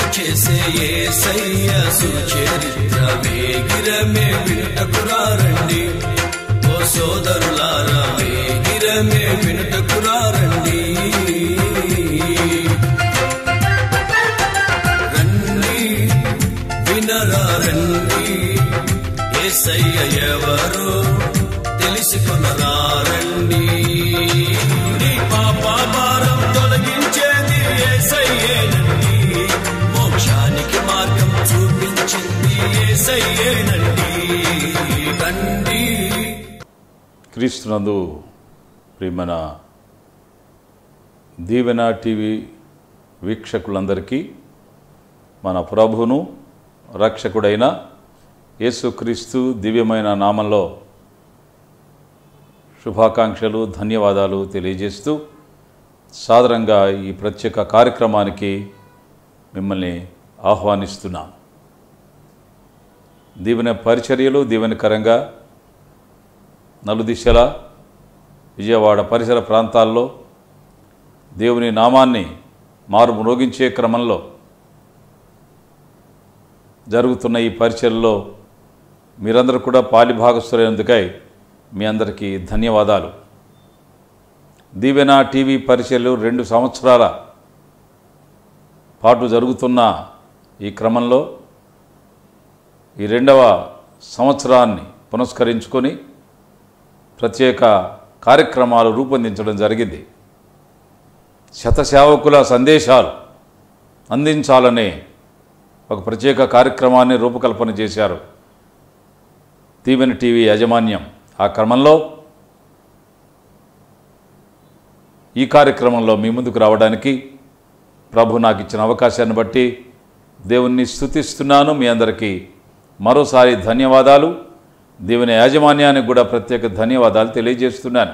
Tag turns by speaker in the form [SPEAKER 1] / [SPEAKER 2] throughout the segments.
[SPEAKER 1] చేసే ఏసయ్య సుచరిత్ర వేగిరమే వినుటకురారండి ఓ సోదరులారా వేగిరమే వినుటకురారండి రండి వినరా రండి ఏసయ్య ఎవరు తెలుసుకునరా రండి నీ పాప భారం తొలగించేది ఏసయ్యేనండి మోక్షానికి మార్గం చూపించింది ఏసయ్యేనండి రండి
[SPEAKER 2] క్రీస్తునందు ప్రియమైన దీవెన టీవీ వీక్షకులందరికీ మన ప్రభువును రక్షకుడైన యేసుక్రీస్తు దివ్యమైన నామంలో శుభాకాంక్షలు ధన్యవాదాలు తెలియజేస్తూ సాదరంగా ఈ ప్రత్యేక కార్యక్రమానికి మిమ్మల్ని ఆహ్వానిస్తున్నాం దీవెన పరిచర్యలు దీవెనకరంగా నలుదిశల విజయవాడ పరిసర ప్రాంతాల్లో దేవుని నామాన్ని మారు మ్రోగించే క్రమంలో జరుగుతున్న ఈ పరిచయల్లో మీరందరూ కూడా పాలిభాగస్తులైనందుకై మీ అందరికీ ధన్యవాదాలు దీవెన టీవీ పరిచయలు రెండు సంవత్సరాల పాటు జరుగుతున్న ఈ క్రమంలో ఈ రెండవ సంవత్సరాన్ని పునస్కరించుకొని ప్రత్యేక కార్యక్రమాలు రూపొందించడం జరిగింది శతసేవకుల సందేశాలు అందించాలనే ఒక ప్రత్యేక కార్యక్రమాన్ని రూపకల్పన చేశారు దీవెన టీవీ యాజమాన్యం ఆ క్రమంలో ఈ కార్యక్రమంలో మీ ముందుకు రావడానికి ప్రభు నాకు ఇచ్చిన అవకాశాన్ని బట్టి దేవుణ్ణి స్తుతిస్తున్నాను మీ అందరికీ మరోసారి ధన్యవాదాలు దేవుని యాజమాన్యానికి కూడా ప్రత్యేక ధన్యవాదాలు తెలియజేస్తున్నాను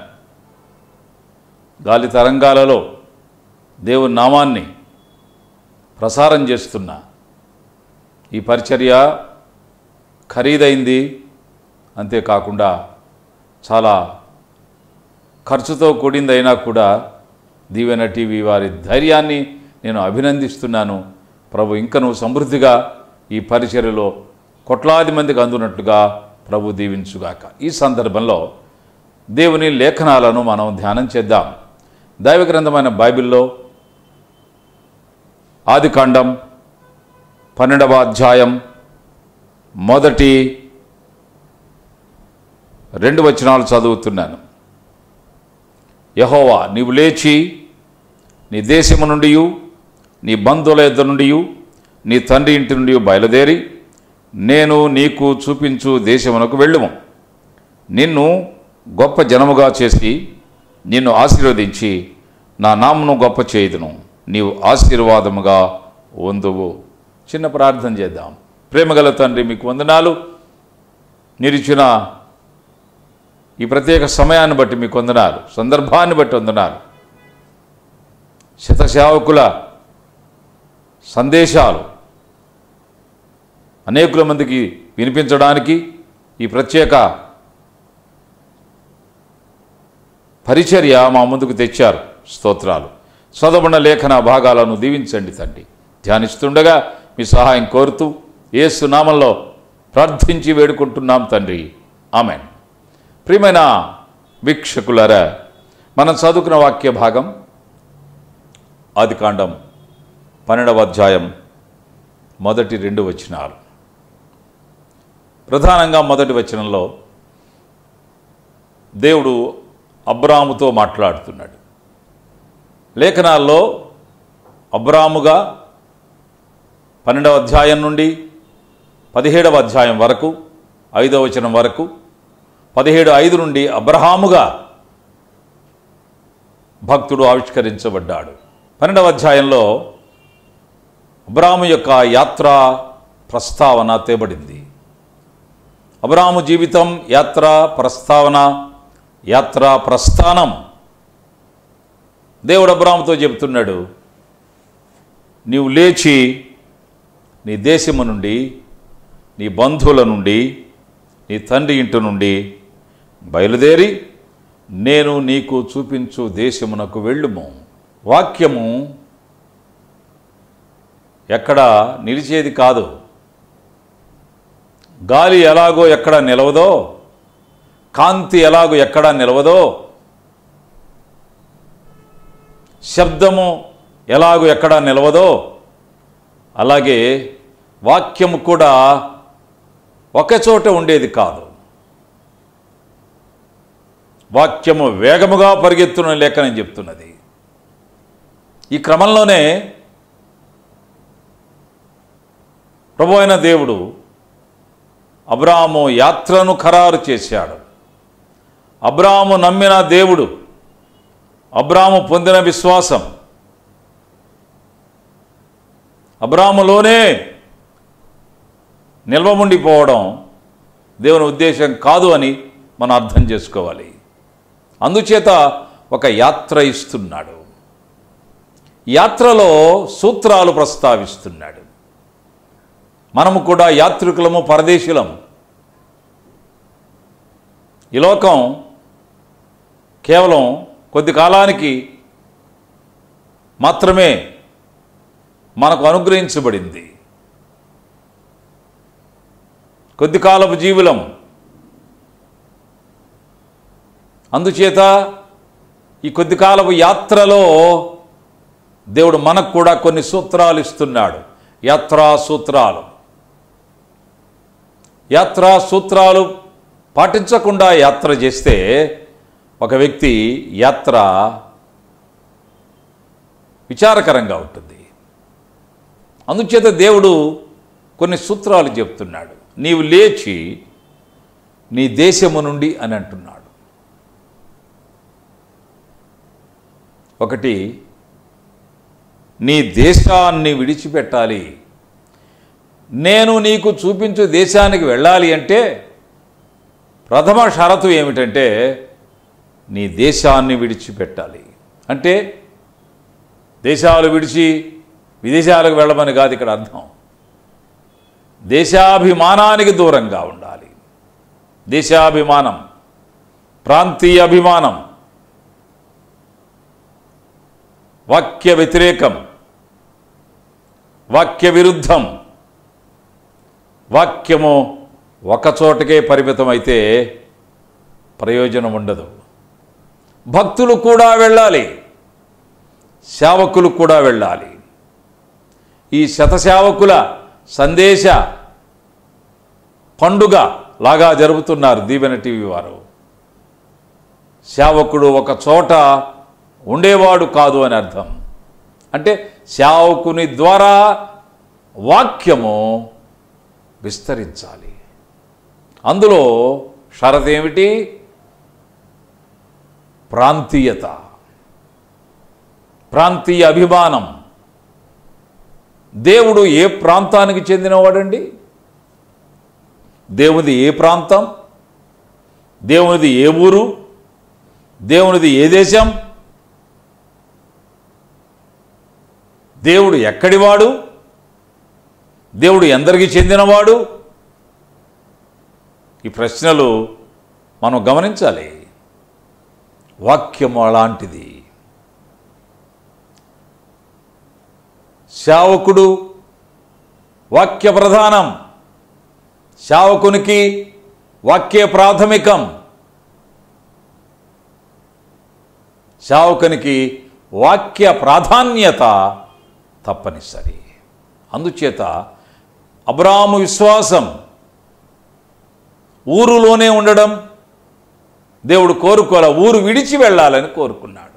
[SPEAKER 2] గాలి తరంగాలలో దేవుని నామాన్ని ప్రసారం చేస్తున్న ఈ పరిచర్య ఖరీదైంది అంతేకాకుండా చాలా ఖర్చుతో కూడిందైనా కూడా దీవెన టీవీ వారి ధైర్యాన్ని నేను అభినందిస్తున్నాను ప్రభు ఇంకను సమృద్ధిగా ఈ పరిచర్యలో కోట్లాది మందికి అందునట్లుగా ప్రభు దీవించుగాక ఈ సందర్భంలో దేవుని లేఖనాలను మనం ధ్యానం చేద్దాం దైవ గ్రంథమైన బైబిల్లో ఆదికాండం పన్నెండవ అధ్యాయం మొదటి రెండు వచనాలు చదువుతున్నాను యహోవా నీవు లేచి నీ దేశము నుండి నీ బంధువుల యొద్ద నుండి నీ తండ్రి ఇంటి నుండి బయలుదేరి నేను నీకు చూపించు దేశమునకు వెళ్ళుము నిన్ను గొప్ప జనముగా చేసి నిన్ను ఆశీర్వదించి నా నామను గొప్ప చేయుదును నీవు ఆశీర్వాదముగా వందువు చిన్న ప్రార్థన చేద్దాం ప్రేమగల తండ్రి మీకు వందనాలు నిరిచిన ఈ ప్రత్యేక సమయాన్ని బట్టి మీకు వందనాలు సందర్భాన్ని బట్టి వందనాలు శతసేవకుల సందేశాలు అనేకుల మందికి వినిపించడానికి ఈ ప్రత్యేక పరిచర్య మా ముందుకు తెచ్చారు స్తోత్రాలు చదవబడిన లేఖన భాగాలను దీవించండి తండ్రి ధ్యానిస్తుండగా మీ సహాయం కోరుతూ యేసు నామంలో ప్రార్థించి వేడుకుంటున్నాం తండ్రి ఆమెన్ ప్రియమైన వీక్షకులారా మనం చదువుకున్న వాక్య భాగం ఆదికాండం పన్నెండవ అధ్యాయం మొదటి రెండు వచనాలు ప్రధానంగా మొదటి వచనంలో దేవుడు అబ్రాముతో మాట్లాడుతున్నాడు లేఖనాల్లో అబ్రాముగా పన్నెండవ అధ్యాయం నుండి పదిహేడవ అధ్యాయం వరకు ఐదవ వచనం వరకు పదిహేడు ఐదు నుండి అబ్రహాముగా భక్తుడు ఆవిష్కరించబడ్డాడు పన్నెండవ అధ్యాయంలో అబ్రాము యొక్క యాత్ర ప్రస్తావన తేబడింది అబ్రాము జీవితం యాత్ర ప్రస్తావన యాత్ర ప్రస్థానం దేవుడు అబ్రాముతో చెబుతున్నాడు నీవు లేచి నీ దేశము నుండి నీ బంధువుల నుండి నీ తండ్రి ఇంటి నుండి బయలుదేరి నేను నీకు చూపించు దేశమునకు వెళ్ళుము వాక్యము ఎక్కడ నిలిచేది కాదు గాలి ఎలాగో ఎక్కడ నిలవదో కాంతి ఎలాగో ఎక్కడ నిలవదో శబ్దము ఎలాగో ఎక్కడ నిలవదో అలాగే వాక్యము కూడా ఒకచోట ఉండేది కాదు వాక్యము వేగముగా పరిగెత్తున లేఖనం చెప్తున్నది ఈ క్రమంలోనే ప్రభు అయిన దేవుడు అబ్రాము యాత్రను ఖరారు చేశాడు అబ్రాము నమ్మిన దేవుడు అబ్రాము పొందిన విశ్వాసం అబ్రాములోనే నిల్వముండిపోవడం దేవుని ఉద్దేశం కాదు అని మనం అర్థం చేసుకోవాలి అందుచేత ఒక యాత్ర ఇస్తున్నాడు యాత్రలో సూత్రాలు ప్రస్తావిస్తున్నాడు మనము కూడా యాత్రికులము పరదేశులం ఈ లోకం కేవలం కొద్ది కాలానికి మాత్రమే మనకు అనుగ్రహించబడింది కొద్ది కాలపు జీవులం అందుచేత ఈ కొద్ది కాలపు యాత్రలో దేవుడు మనకు కూడా కొన్ని సూత్రాలు ఇస్తున్నాడు యాత్రా సూత్రాలు యాత్రా సూత్రాలు పాటించకుండా యాత్ర చేస్తే ఒక వ్యక్తి యాత్ర విచారకరంగా ఉంటుంది అందుచేత దేవుడు కొన్ని సూత్రాలు చెప్తున్నాడు నీవు లేచి నీ దేశము నుండి అని అంటున్నాడు ఒకటి నీ దేశాన్ని విడిచిపెట్టాలి నేను నీకు చూపించు దేశానికి వెళ్ళాలి అంటే ప్రథమ షరతు ఏమిటంటే నీ దేశాన్ని విడిచిపెట్టాలి అంటే దేశాలు విడిచి విదేశాలకు వెళ్ళమని కాదు ఇక్కడ అర్థం దేశాభిమానానికి దూరంగా ఉండాలి దేశాభిమానం ప్రాంతీయ అభిమానం వాక్య వ్యతిరేకం వాక్య విరుద్ధం వాక్యము ఒకచోటకే పరిమితమైతే ప్రయోజనం ఉండదు భక్తులు కూడా వెళ్ళాలి సేవకులు కూడా వెళ్ళాలి ఈ శతసేవకుల సందేశ పండుగ లాగా జరుపుతున్నారు దీవెన టీవీ వారు సేవకుడు ఒక చోట ఉండేవాడు కాదు అని అర్థం అంటే సేవకుని ద్వారా వాక్యము విస్తరించాలి అందులో షరత్ ఏమిటి ప్రాంతీయత ప్రాంతీయ అభిమానం దేవుడు ఏ ప్రాంతానికి చెందినవాడండి దేవునిది ఏ ప్రాంతం దేవునిది ఏ ఊరు దేవునిది ఏ దేశం దేవుడు ఎక్కడివాడు దేవుడు ఎందరికి చెందినవాడు ఈ ప్రశ్నలు మనం గమనించాలి వాక్యము అలాంటిది శావకుడు వాక్య ప్రధానం శావకునికి వాక్య ప్రాథమికం శావకునికి వాక్య ప్రాధాన్యత తప్పనిసరి అందుచేత అబ్రాము విశ్వాసం ఊరులోనే ఉండడం దేవుడు కోరుకోలే ఊరు విడిచి వెళ్ళాలని కోరుకున్నాడు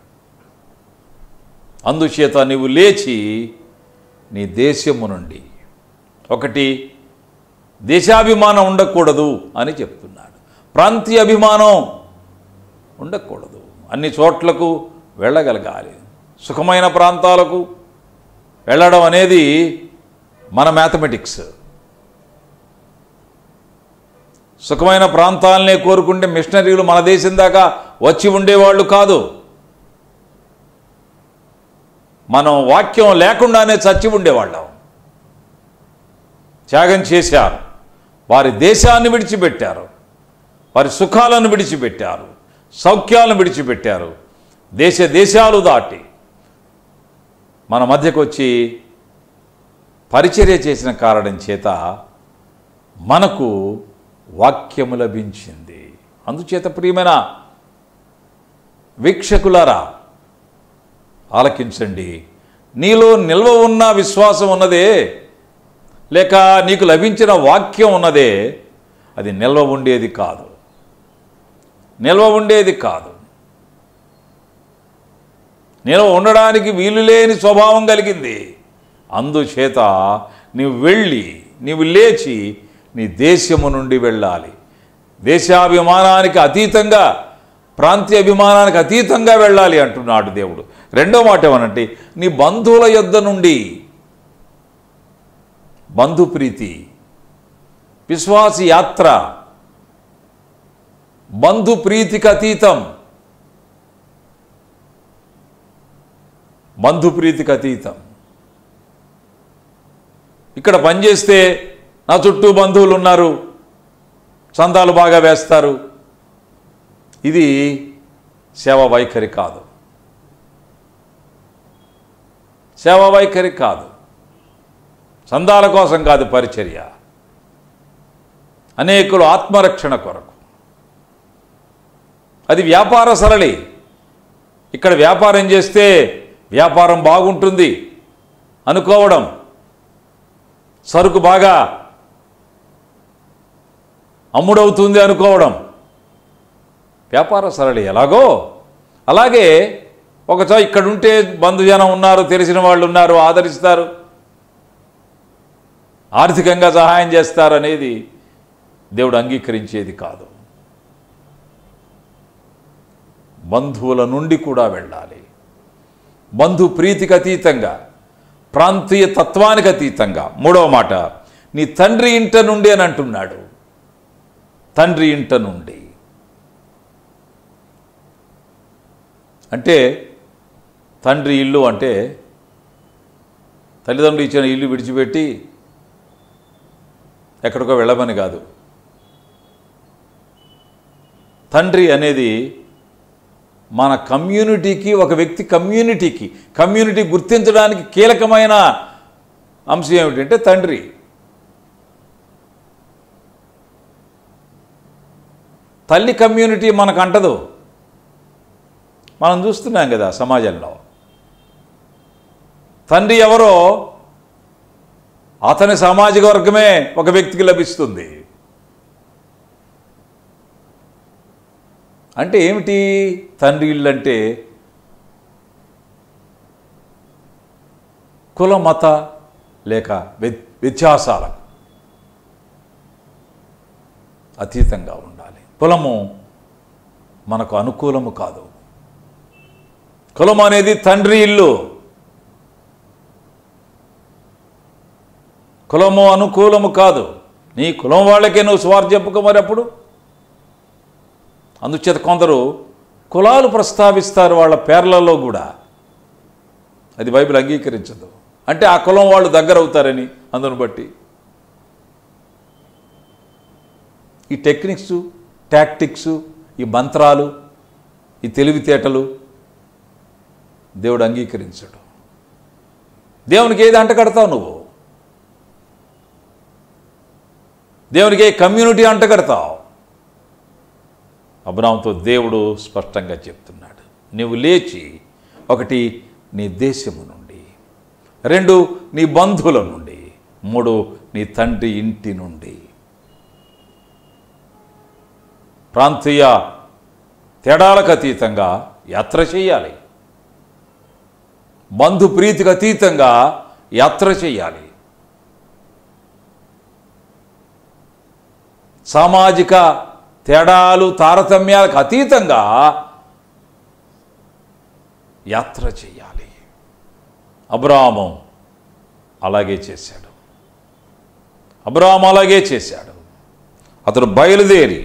[SPEAKER 2] అందుచేత నీవు లేచి నీ దేశము నుండి ఒకటి దేశాభిమానం ఉండకూడదు అని చెప్తున్నాడు ప్రాంతీయ అభిమానం ఉండకూడదు అన్ని చోట్లకు వెళ్ళగలగాలి సుఖమైన ప్రాంతాలకు వెళ్ళడం అనేది మన మ్యాథమెటిక్స్ సుఖమైన ప్రాంతాలనే కోరుకుంటే మిషనరీలు మన దేశం దాకా వచ్చి ఉండేవాళ్ళు కాదు మనం వాక్యం లేకుండానే చచ్చి ఉండేవాళ్ళం త్యాగం చేశారు వారి దేశాన్ని విడిచిపెట్టారు వారి సుఖాలను విడిచిపెట్టారు సౌఖ్యాలను విడిచిపెట్టారు దేశ దేశాలు దాటి మన మధ్యకు వచ్చి పరిచర్య చేసిన కారణం చేత మనకు వాక్యము లభించింది అందుచేత ప్రియమైన వీక్షకులారా ఆలకించండి నీలో నిల్వ ఉన్న విశ్వాసం ఉన్నదే లేక నీకు లభించిన వాక్యం ఉన్నదే అది నిల్వ ఉండేది కాదు నిల్వ ఉండేది కాదు నిల్వ ఉండడానికి వీలు లేని స్వభావం కలిగింది అందుచేత నీవు వెళ్ళి నీవు లేచి నీ దేశము నుండి వెళ్ళాలి దేశాభిమానానికి అతీతంగా ప్రాంతీయ అభిమానానికి అతీతంగా వెళ్ళాలి అంటున్నాడు దేవుడు రెండో మాట ఏమనంటే నీ బంధువుల యొద్ద నుండి బంధుప్రీతి విశ్వాస యాత్ర బంధుప్రీతికి అతీతం బంధుప్రీతికి అతీతం ఇక్కడ పనిచేస్తే నా చుట్టూ బంధువులు ఉన్నారు చందాలు బాగా వేస్తారు ఇది సేవ వైఖరి కాదు సేవ వైఖరి కాదు చందాల కోసం కాదు పరిచర్య అనేకులు ఆత్మరక్షణ కొరకు అది వ్యాపార సరళి ఇక్కడ వ్యాపారం చేస్తే వ్యాపారం బాగుంటుంది అనుకోవడం సరుకు బాగా అమ్ముడవుతుంది అనుకోవడం వ్యాపార సరళి ఎలాగో అలాగే ఒకచో ఇక్కడ ఉంటే బంధుజనం ఉన్నారు తెలిసిన వాళ్ళు ఉన్నారు ఆదరిస్తారు ఆర్థికంగా సహాయం చేస్తారు అనేది దేవుడు అంగీకరించేది కాదు బంధువుల నుండి కూడా వెళ్ళాలి బంధు ప్రీతికి అతీతంగా ప్రాంతీయ తత్వానికి అతీతంగా మూడవ మాట నీ తండ్రి ఇంట నుండి అని అంటున్నాడు తండ్రి ఇంట నుండి అంటే తండ్రి ఇల్లు అంటే తల్లిదండ్రులు ఇచ్చిన ఇల్లు విడిచిపెట్టి ఎక్కడికో వెళ్ళమని కాదు తండ్రి అనేది మన కమ్యూనిటీకి ఒక వ్యక్తి కమ్యూనిటీకి కమ్యూనిటీ గుర్తించడానికి కీలకమైన అంశం ఏమిటంటే తండ్రి తల్లి కమ్యూనిటీ మనకు అంటదు మనం చూస్తున్నాం కదా సమాజంలో తండ్రి ఎవరో అతని సామాజిక వర్గమే ఒక వ్యక్తికి లభిస్తుంది అంటే ఏమిటి తండ్రి ఇల్లు అంటే కుల మత లేక వ్య- వ్యత్యాసాలకు అతీతంగా ఉండాలి కులము మనకు అనుకూలము కాదు కులం అనేది తండ్రి ఇల్లు కులము అనుకూలము కాదు నీ కులం వాళ్ళకే నువ్వు స్వార్ చెప్పుకో మరి అప్పుడు అందుచేత కొందరు కులాలు ప్రస్తావిస్తారు వాళ్ళ పేర్లలో కూడా అది బైబిల్ అంగీకరించదు అంటే ఆ కులం వాళ్ళు దగ్గర అవుతారని అందును బట్టి ఈ టెక్నిక్స్ టాక్టిక్స్ ఈ మంత్రాలు ఈ తెలివితేటలు దేవుడు అంగీకరించడు దేవునికి ఏది అంటగడతావు నువ్వు దేవునికి ఏ కమ్యూనిటీ అంటగడతావు అబ్రామ్తో దేవుడు స్పష్టంగా చెప్తున్నాడు నువ్వు లేచి ఒకటి నీ దేశము నుండి రెండు నీ బంధువుల నుండి మూడు నీ తండ్రి ఇంటి నుండి ప్రాంతీయ తేడాలకు అతీతంగా యాత్ర చేయాలి బంధు ప్రీతికి అతీతంగా యాత్ర చేయాలి సామాజిక తేడాలు తారతమ్యాలకు అతీతంగా యాత్ర చేయాలి అబ్రాము అలాగే చేశాడు అబ్రాము అలాగే చేశాడు అతడు బయలుదేరి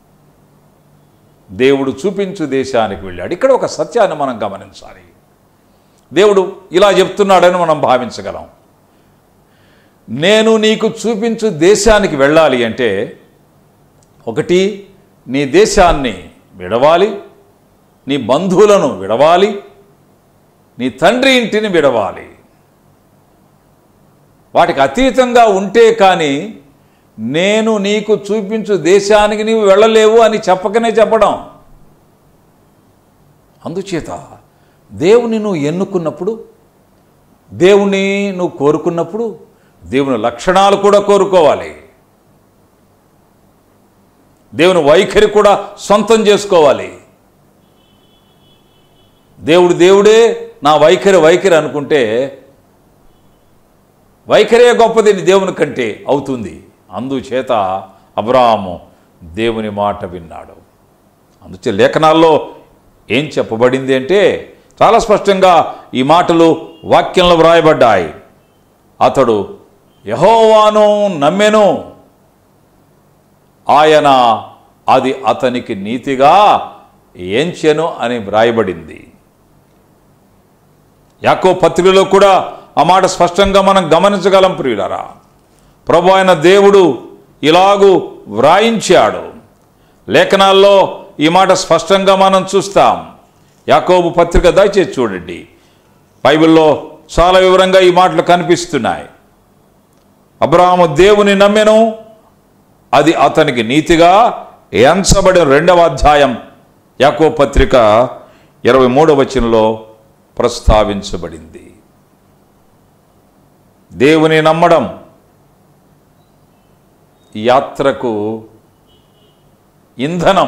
[SPEAKER 2] దేవుడు చూపించు దేశానికి వెళ్ళాడు ఇక్కడ ఒక సత్యాన్ని మనం గమనించాలి దేవుడు ఇలా చెప్తున్నాడని మనం భావించగలం నేను నీకు చూపించు దేశానికి వెళ్ళాలి అంటే ఒకటి నీ దేశాన్ని విడవాలి నీ బంధువులను విడవాలి నీ తండ్రి ఇంటిని విడవాలి వాటికి అతీతంగా ఉంటే కానీ నేను నీకు చూపించు దేశానికి నీవు వెళ్ళలేవు అని చెప్పకనే చెప్పడం అందుచేత దేవుని నువ్వు ఎన్నుకున్నప్పుడు దేవుని నువ్వు కోరుకున్నప్పుడు దేవుని లక్షణాలు కూడా కోరుకోవాలి దేవుని వైఖరి కూడా సొంతం చేసుకోవాలి దేవుడు దేవుడే నా వైఖరి వైఖరి అనుకుంటే వైఖరే గొప్పది నీ దేవుని కంటే అవుతుంది అందుచేత అబ్రాహాము దేవుని మాట విన్నాడు అందుచే లేఖనాల్లో ఏం చెప్పబడింది అంటే చాలా స్పష్టంగా ఈ మాటలు వాక్యంలో వ్రాయబడ్డాయి అతడు యహోవాను నమ్మెను ఆయన అది అతనికి నీతిగా ఎంచెను అని వ్రాయబడింది యాకో పత్రికలో కూడా ఆ మాట స్పష్టంగా మనం గమనించగలం ప్రియులరా ప్రభు అయిన దేవుడు ఇలాగూ వ్రాయించాడు లేఖనాల్లో ఈ మాట స్పష్టంగా మనం చూస్తాం యాకోబు పత్రిక దయచేసి చూడండి బైబిల్లో చాలా వివరంగా ఈ మాటలు కనిపిస్తున్నాయి అబ్రాహాము దేవుని నమ్మెను అది అతనికి నీతిగా ఎంచబడిన రెండవ అధ్యాయం యాకో పత్రిక ఇరవై మూడవ వచనంలో ప్రస్తావించబడింది దేవుని నమ్మడం ఈ యాత్రకు ఇంధనం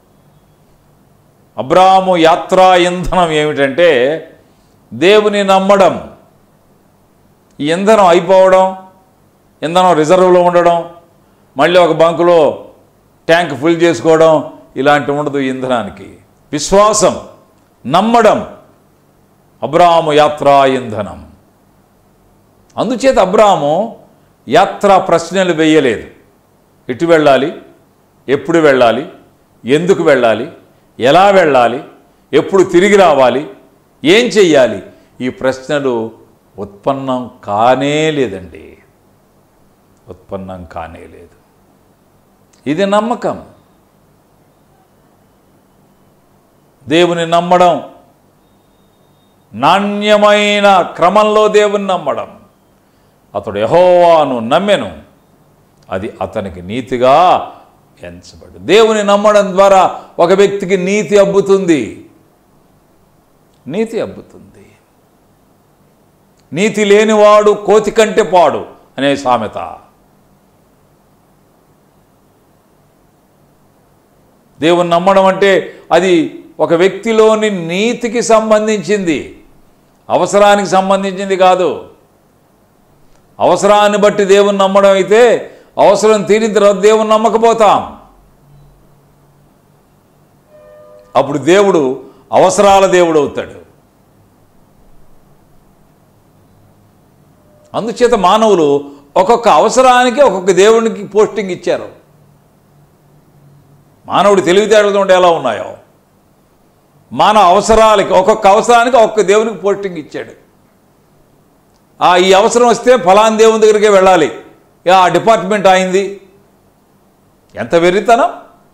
[SPEAKER 2] అబ్రాము యాత్రా ఇంధనం ఏమిటంటే దేవుని నమ్మడం ఈ ఇంధనం అయిపోవడం ఇంధనం రిజర్వ్లో ఉండడం మళ్ళీ ఒక బంకులో ట్యాంక్ ఫుల్ చేసుకోవడం ఇలాంటి ఉండదు ఈ ఇంధనానికి విశ్వాసం నమ్మడం అబ్రాము యాత్రా ఇంధనం అందుచేత అబ్రాము యాత్రా ప్రశ్నలు వేయలేదు ఎటు వెళ్ళాలి ఎప్పుడు వెళ్ళాలి ఎందుకు వెళ్ళాలి ఎలా వెళ్ళాలి ఎప్పుడు తిరిగి రావాలి ఏం చెయ్యాలి ఈ ప్రశ్నలు ఉత్పన్నం కానే లేదండి ఉత్పన్నం కానే లేదు ఇది నమ్మకం దేవుని నమ్మడం నాణ్యమైన క్రమంలో దేవుని నమ్మడం అతడు యహోవాను నమ్మెను అది అతనికి నీతిగా ఎంచబడు దేవుని నమ్మడం ద్వారా ఒక వ్యక్తికి నీతి అబ్బుతుంది నీతి అబ్బుతుంది నీతి లేనివాడు కోతి కంటే పాడు అనే సామెత దేవుని నమ్మడం అంటే అది ఒక వ్యక్తిలోని నీతికి సంబంధించింది అవసరానికి సంబంధించింది కాదు అవసరాన్ని బట్టి దేవుని నమ్మడం అయితే అవసరం తీరిన తర్వాత దేవుని నమ్మకపోతాం అప్పుడు దేవుడు అవసరాల దేవుడు అవుతాడు అందుచేత మానవులు ఒక్కొక్క అవసరానికి ఒక్కొక్క దేవునికి పోస్టింగ్ ఇచ్చారు మానవుడి తెలివితేటలతో ఉంటే ఎలా ఉన్నాయో మానవ అవసరాలకి ఒక్కొక్క అవసరానికి ఒక్కొక్క దేవునికి పోస్టింగ్ ఇచ్చాడు ఆ ఈ అవసరం వస్తే ఫలాన్ దేవుని దగ్గరికే వెళ్ళాలి ఇక ఆ డిపార్ట్మెంట్ అయింది ఎంత వెర్రితనం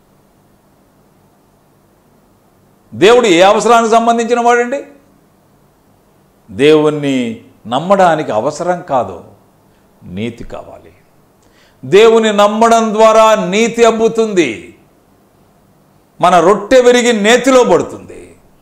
[SPEAKER 2] దేవుడు ఏ అవసరానికి సంబంధించిన వాడండి దేవుణ్ణి నమ్మడానికి అవసరం కాదు నీతి కావాలి దేవుని నమ్మడం ద్వారా నీతి అబ్బుతుంది మన రొట్టె విరిగి నేతిలో పడుతుంది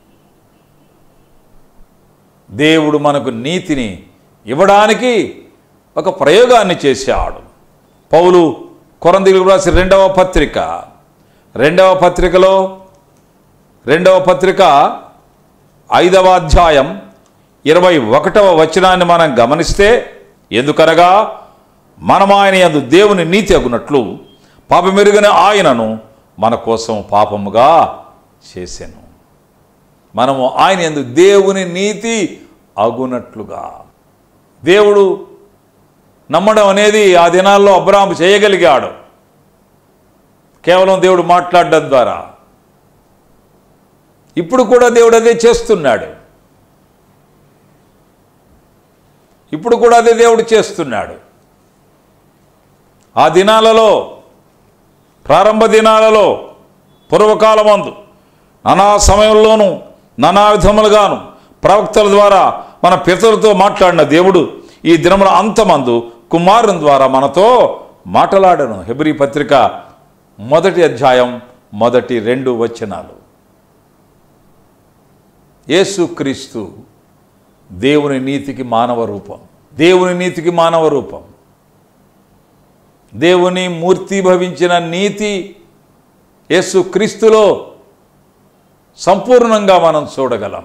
[SPEAKER 2] దేవుడు మనకు నీతిని ఇవ్వడానికి ఒక ప్రయోగాన్ని చేశాడు పౌలు కొరందిలు రాసి రెండవ పత్రిక రెండవ పత్రికలో రెండవ పత్రిక ఐదవ అధ్యాయం ఇరవై ఒకటవ వచనాన్ని మనం గమనిస్తే ఎందుకనగా మనం ఆయన యందు దేవుని నీతి అగునట్లు పాపమెరుగని ఆయనను మన కోసం పాపముగా చేశాను మనము ఆయన యందు దేవుని నీతి అగునట్లుగా దేవుడు నమ్మడం అనేది ఆ దినాల్లో అబ్రాహం చేయగలిగాడు కేవలం దేవుడు మాట్లాడడం ద్వారా ఇప్పుడు కూడా దేవుడు అదే చేస్తున్నాడు ఇప్పుడు కూడా అదే దేవుడు చేస్తున్నాడు ఆ దినాలలో ప్రారంభ దినాలలో పూర్వకాలమందు నానా సమయంలోనూ నానా విధములుగాను ప్రవక్తల ద్వారా మన పితరులతో మాట్లాడిన దేవుడు ఈ దినముల అంతమందు కుమారుని ద్వారా మనతో మాట్లాడను హెబ్రి పత్రిక మొదటి అధ్యాయం మొదటి రెండు వచనాలు యేసుక్రీస్తు దేవుని నీతికి మానవ రూపం దేవుని నీతికి మానవ రూపం దేవుని మూర్తి భవించిన నీతి యేసుక్రీస్తులో సంపూర్ణంగా మనం చూడగలం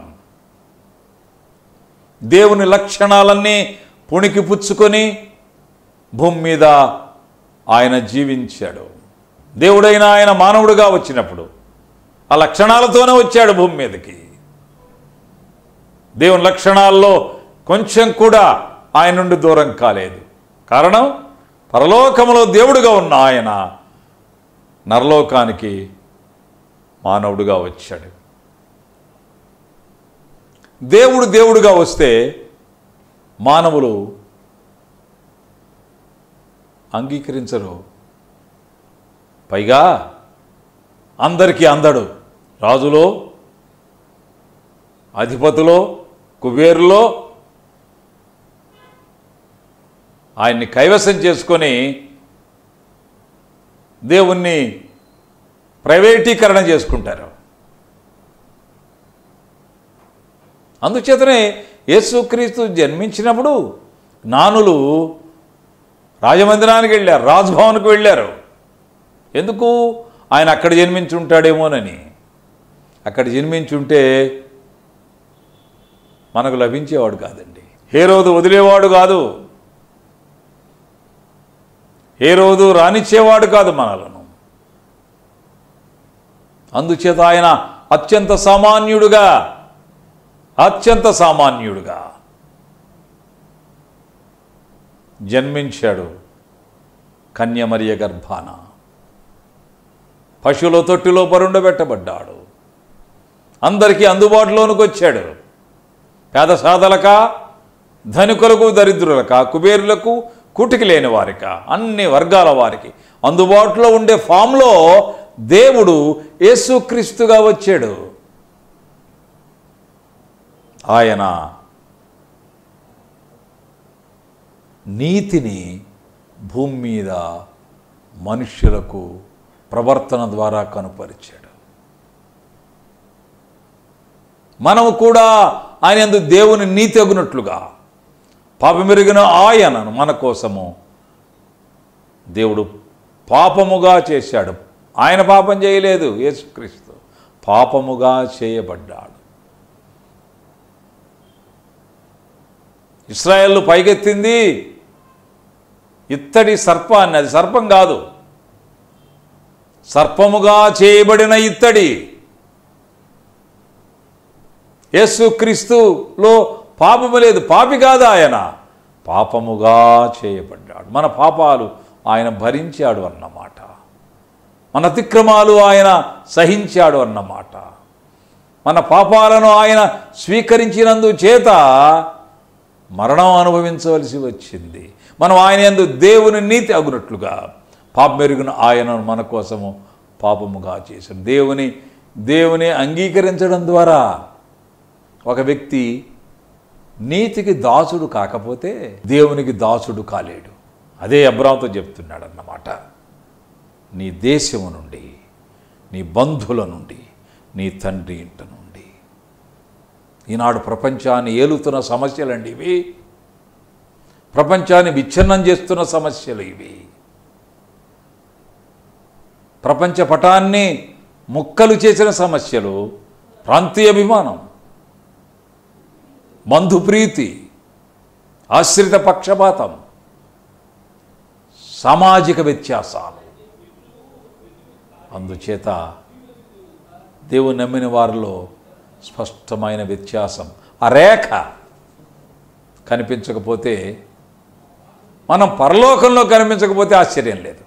[SPEAKER 2] దేవుని లక్షణాలన్నీ పుణికి పుచ్చుకొని భూమి మీద ఆయన జీవించాడు దేవుడైన ఆయన మానవుడిగా వచ్చినప్పుడు ఆ లక్షణాలతోనే వచ్చాడు భూమి మీదకి దేవుని లక్షణాల్లో కొంచెం కూడా ఆయన నుండి దూరం కాలేదు కారణం పరలోకములో దేవుడుగా ఉన్న ఆయన నరలోకానికి మానవుడిగా వచ్చాడు దేవుడు దేవుడుగా వస్తే మానవులు అంగీకరించరు పైగా అందరికీ అందడు రాజులో అధిపతులో కుబేరులో ఆయన్ని కైవసం చేసుకొని దేవుణ్ణి ప్రైవేటీకరణ చేసుకుంటారు అందుచేతనే యేసుక్రీస్తు జన్మించినప్పుడు నానులు రాజమందిరానికి వెళ్ళారు రాజ్భవన్కు వెళ్ళారు ఎందుకు ఆయన అక్కడ జన్మించి ఉంటాడేమోనని అక్కడ జన్మించి ఉంటే మనకు లభించేవాడు కాదండి ఏ రోజు వదిలేవాడు కాదు ఏ రోజు రానిచ్చేవాడు కాదు మనలను అందుచేత ఆయన అత్యంత సామాన్యుడుగా అత్యంత సామాన్యుడుగా జన్మించాడు కన్యమరియ గర్భాన పశువుల తొట్టిలో పరుండబెట్టబడ్డాడు అందరికీ అందుబాటులోనికి వచ్చాడు పేద సాధలక ధనికులకు దరిద్రులక కుబేరులకు కుటికి లేని వారిక అన్ని వర్గాల వారికి అందుబాటులో ఉండే ఫామ్లో దేవుడు యేసుక్రీస్తుగా వచ్చాడు ఆయన నీతిని భూమి మీద మనుష్యులకు ప్రవర్తన ద్వారా కనుపరిచాడు మనము కూడా ఆయన యందు దేవుని నీతి అగునట్లుగా పాపమెరిగిన ఆయనను మన కోసము దేవుడు పాపముగా చేశాడు ఆయన పాపం చేయలేదు యేసుక్రీస్తు పాపముగా చేయబడ్డాడు ఇస్రాయేల్ పైకెత్తింది ఇత్తడి సర్పాన్ని అది సర్పం కాదు సర్పముగా చేయబడిన ఇత్తడి యేసుక్రీస్తులో పాపము లేదు పాపి కాదు ఆయన పాపముగా చేయబడ్డాడు మన పాపాలు ఆయన భరించాడు అన్నమాట మన అతిక్రమాలు ఆయన సహించాడు అన్నమాట మన పాపాలను ఆయన స్వీకరించినందు చేత మరణం అనుభవించవలసి వచ్చింది మనం ఆయన యందు దేవుని నీతి అగునట్లుగా పాపం మెరుగున ఆయనను మన కోసము పాపముగా చేశాడు దేవుని దేవుని అంగీకరించడం ద్వారా ఒక వ్యక్తి నీతికి దాసుడు కాకపోతే దేవునికి దాసుడు కాలేడు అదే అబ్రాంతో చెప్తున్నాడు అన్నమాట నీ దేశము నుండి నీ బంధువుల నుండి నీ తండ్రి ఇంట నుండి ఈనాడు ప్రపంచాన్ని ఏలుతున్న సమస్యలండి ఇవి ప్రపంచాన్ని విచ్ఛిన్నం చేస్తున్న సమస్యలు ఇవి ప్రపంచ పటాన్ని ముక్కలు చేసిన సమస్యలు ప్రాంతీయ అభిమానం బంధుప్రీతి ఆశ్రిత పక్షపాతం సామాజిక వ్యత్యాసాలు అందుచేత దేవుని నమ్మిన వారిలో స్పష్టమైన వ్యత్యాసం ఆ రేఖ కనిపించకపోతే మనం పరలోకంలో కనిపించకపోతే ఆశ్చర్యం లేదు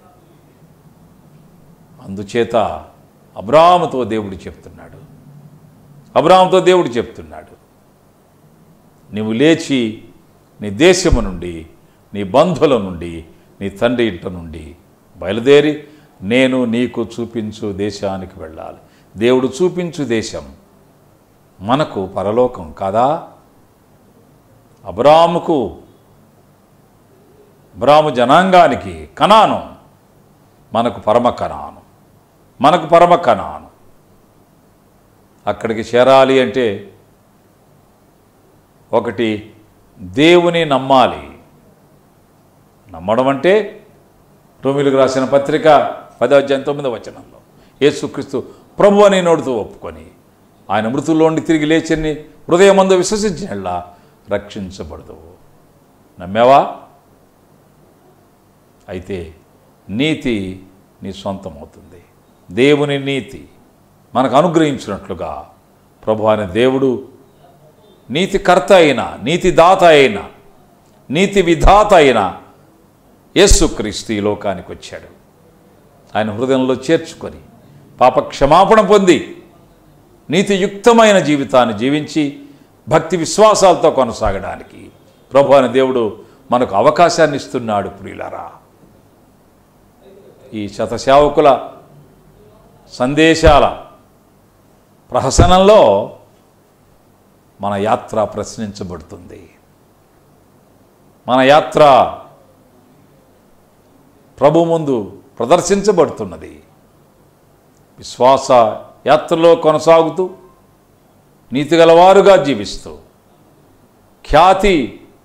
[SPEAKER 2] అందుచేత అబ్రాముతో దేవుడు చెప్తున్నాడు అబ్రాముతో దేవుడు చెప్తున్నాడు నీవు లేచి నీ దేశము నుండి నీ బంధువుల నుండి నీ తండ్రి ఇంట నుండి బయలుదేరి నేను నీకు చూపించు దేశానికి వెళ్ళాలి దేవుడు చూపించు దేశం మనకు పరలోకం కాదా అబ్రాముకు బ్రాహ్మ జనాంగానికి కనాను మనకు పరమ కనాను మనకు పరమ కనాను అక్కడికి చేరాలి అంటే ఒకటి దేవుని నమ్మాలి నమ్మడం అంటే రోమిలకు రాసిన పత్రిక పదవ అధ్యాయం తొమ్మిదవ వచనంలో యేసుక్రీస్తు ప్రభు అని నోడుతూ ఒప్పుకొని ఆయన మృతుల్లోండి తిరిగి లేచని హృదయమందు విశ్వసించినలా రక్షించబడదు నమ్మావా అయితే నీతి నీ సొంతం అవుతుంది దేవుని నీతి మనకు అనుగ్రహించినట్లుగా ప్రభు అనే దేవుడు నీతికర్త అయిన నీతిదాత అయిన నీతి విధాత అయిన యేసుక్రీస్తు ఈ లోకానికి వచ్చాడు ఆయన హృదయంలో చేర్చుకొని పాప క్షమాపణ పొంది నీతియుక్తమైన జీవితాన్ని జీవించి భక్తి విశ్వాసాలతో కొనసాగడానికి ప్రభు అనే దేవుడు మనకు అవకాశాన్ని ఇస్తున్నాడు ప్రియులరా ఈ శతసేవకుల సందేశాల ప్రహసనంలో మన యాత్ర ప్రశ్నించబడుతుంది మన యాత్ర ప్రభు ముందు ప్రదర్శించబడుతున్నది విశ్వాస యాత్రలో కొనసాగుతూ నీతిగలవారుగా జీవిస్తూ ఖ్యాతి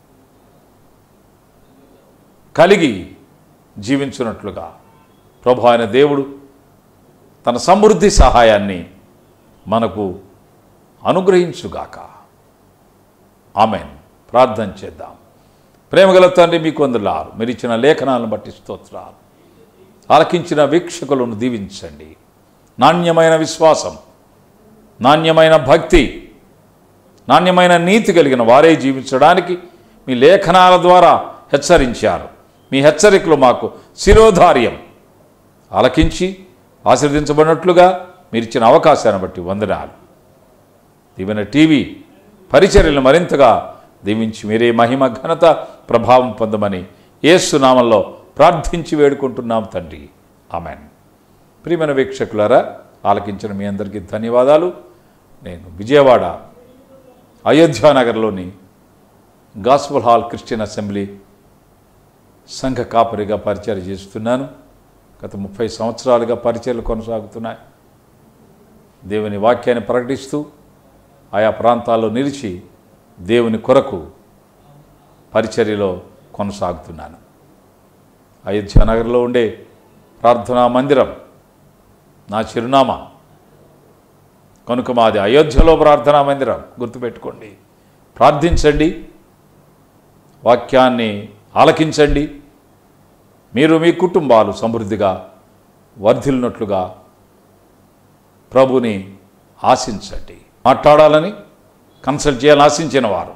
[SPEAKER 2] కలిగి జీవించున్నట్లుగా ప్రభు ఆయన దేవుడు తన సమృద్ధి సహాయాన్ని మనకు అనుగ్రహించుగాక ఆమెన్ ప్రార్థన చేద్దాం ప్రేమగల తండ్రి మీకు వందలారు మీరు ఇచ్చిన లేఖనాలను బట్టి స్తోత్రాలు ఆలకించిన వీక్షకులను దీవించండి నాణ్యమైన విశ్వాసం నాణ్యమైన భక్తి నాణ్యమైన నీతి కలిగిన వారే జీవించడానికి మీ లేఖనాల ద్వారా హెచ్చరించారు మీ హెచ్చరికలు మాకు శిరోధార్యం ఆలకించి ఆశీర్వదించబడినట్లుగా మీరు ఇచ్చిన అవకాశాన్ని బట్టి వందనాలు దీవెన టీవీ పరిచర్యలు మరింతగా దీవించి మీరే మహిమ ఘనత ప్రభావం పొందమని ఏసునామంలో ప్రార్థించి వేడుకుంటున్నాం తండ్రి ఆమెన్ ప్రియమైన వీక్షకులారా ఆలకించిన మీ అందరికీ ధన్యవాదాలు నేను విజయవాడ అయోధ్యానగర్లోని గాస్పుల్ హాల్ క్రిస్టియన్ అసెంబ్లీ సంఘ కాపరిగా పరిచయం చేస్తున్నాను గత ముప్పై సంవత్సరాలుగా పరిచయలు కొనసాగుతున్నాయి దేవుని వాక్యాన్ని ప్రకటిస్తూ ఆయా ప్రాంతాల్లో నిలిచి దేవుని కొరకు పరిచర్యలో కొనసాగుతున్నాను అయోధ్య నగర్లో ఉండే ప్రార్థనా మందిరం నా చిరునామా కనుక మాది అయోధ్యలో ప్రార్థనా మందిరం గుర్తుపెట్టుకోండి ప్రార్థించండి వాక్యాన్ని ఆలకించండి మీరు మీ కుటుంబాలు సమృద్ధిగా వర్ధిల్లినట్లుగా ప్రభుని ఆశించండి మాట్లాడాలని కన్సల్ట్ చేయాలని ఆశించిన వారు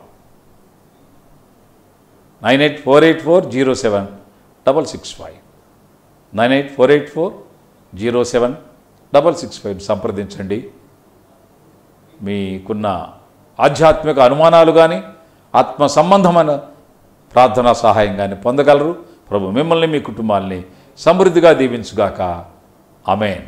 [SPEAKER 2] nine eight four eight four zero seven double six five nine eight four eight four zero seven double six five సంప్రదించండి మీకున్న ఆధ్యాత్మిక అనుమానాలు కానీ ఆత్మ సంబంధమైన ప్రార్థనా సహాయం కానీ పొందగలరు ప్రభు మిమ్మల్ని మీ కుటుంబాల్ని సమృద్ధిగా దీవించుగాక అమేన్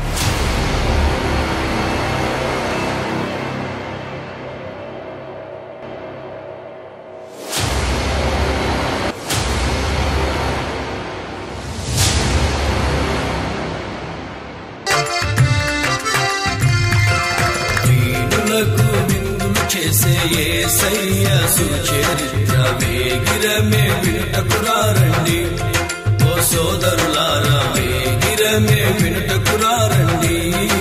[SPEAKER 1] దీనులకు విందులు చేసే యేసయ్య సుచరిత్ర వేగిరమే వినుటకురారండి ఓ సోదరులారా వేగిరమే వినుటకురారండి